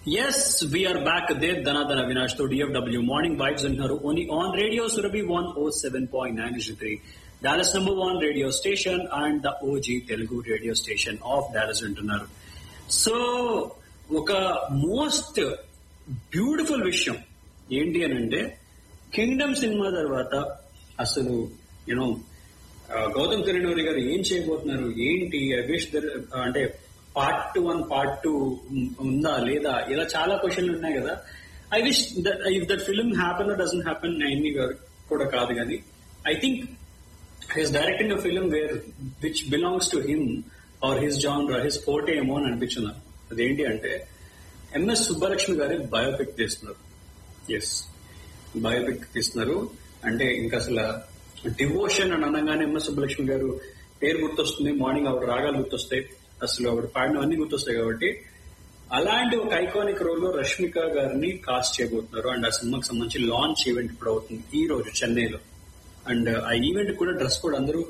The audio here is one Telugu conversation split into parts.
yes we're back the Dhanadhan Avinash తో డిఎఫ్డబ్ల్యూ మార్నింగ్ వైబ్స్ అంటున్నారు only on radio Surabhi one O seven point nine three Dallas number one radio station and the OG Telugu radio station of Dallas వింటున్నారు సో ఒక మోస్ట్ బ్యూటిఫుల్ విషయం ఏంటి అని అంటే కింగ్డమ్ సినిమా తర్వాత అసలు యూనో గౌతమ్ కిరణూరి గారు ఏం చేయబోతున్నారు ఏంటి ఐ విష్ దర్ అంటే పార్ట్ వన్ పార్ట్ టూ ఉందా లేదా ఇలా చాలా క్వశ్చన్లు ఉన్నాయి కదా I wish if that film happen doesn't happen ఎన్ని కూడా కాదు కానీ I think he's directing a film where which belongs to him or his genre his forte ఏమో అని అనిపించింది అదేంటి అంటే ఎంఎస్ సుబ్బలక్ష్మి గారి బయోపిక్ తీస్తున్నారు ఎస్ బయోపిక్ తీస్తున్నారు అంటే ఇంకా అసలు డివోషన్ అని అనగానే ఎంఎస్ సుబ్బలక్ష్మి గారు పేరు గుర్తొస్తుంది మార్నింగ్ ఆవిడ రాగాలు గుర్తొస్తాయి అసలు ఆవిడ పాడినవన్నీ గుర్తొస్తాయి కాబట్టి అలాంటి ఒక ఐకానిక్ రోల్ లో రష్మిక గారిని కాస్ట్ చేయబోతున్నారు అండ్ ఆ సినిమాకి సంబంధించి లాంచ్ ఈవెంట్ ఇప్పుడు అవుతుంది ఈ రోజు చెన్నైలో అండ్ ఆ ఈవెంట్ కూడా డ్రెస్ కూడా అందరూ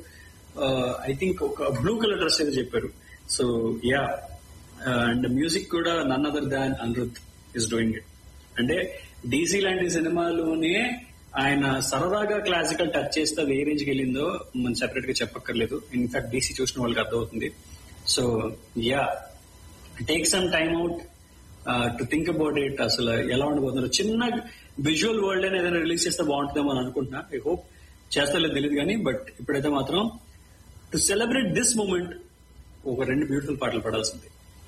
ఐ థింక్ ఒక బ్లూ కలర్ డ్రెస్ ఏదో చెప్పారు సో యా అండ్ మ్యూజిక్ కూడా none other than Anirudh is doing it అంటే డీసీ లాంటి సినిమాలోనే ఆయన సరదాగా క్లాసికల్ టచ్ చేస్తే అది ఏ రేంజ్కి వెళ్ళిందో మనం సెపరేట్ గా చెప్పక్కర్లేదు ఇన్ఫాక్ట్ డీసీ చూసిన వాళ్ళకి అర్థమవుతుంది so ya take some time out to think about it అసలు ఎలా ఉండబోతున్నారు చిన్న విజువల్ వరల్డ్ అని ఏదైనా రిలీజ్ చేస్తే బాగుంటుందేమో అని అనుకుంటున్నా ఐ హోప్ చేస్తారో తెలియదు కానీ బట్ ఇప్పుడైతే మాత్రం టు సెలబ్రేట్ దిస్ మూమెంట్ ఒక రెండు బ్యూటిఫుల్ పాటలు పడాల్సింది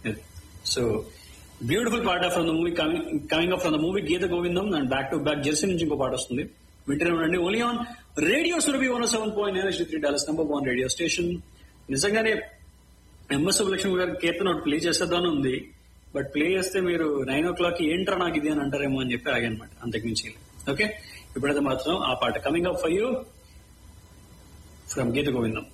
సో బ్యూటిఫుల్ పాట from the movie coming up from the movie Geetha Govindam and back to back Jersey నుంచి ఇంకో పాట వస్తుంది వింటనే ఉండండి only on radio Surabhi one seven point nine three dollars number one radio station నిజంగానే ఎంఎస్ సుబ్బలక్ష్మి గారి కీర్తన ఒకటి ప్లే చేసేద్దామని ఉంది బట్ ప్లే చేస్తే మీరు నైన్ ఓ క్లాక్ ఏంట్రా నాకు ఇది అని అంటారేమో అని చెప్పి ఆగనమాట అంతకుమించి ఓకే ఇప్పుడైతే మాత్రం ఆ పాట coming up for you from Geetha Govindam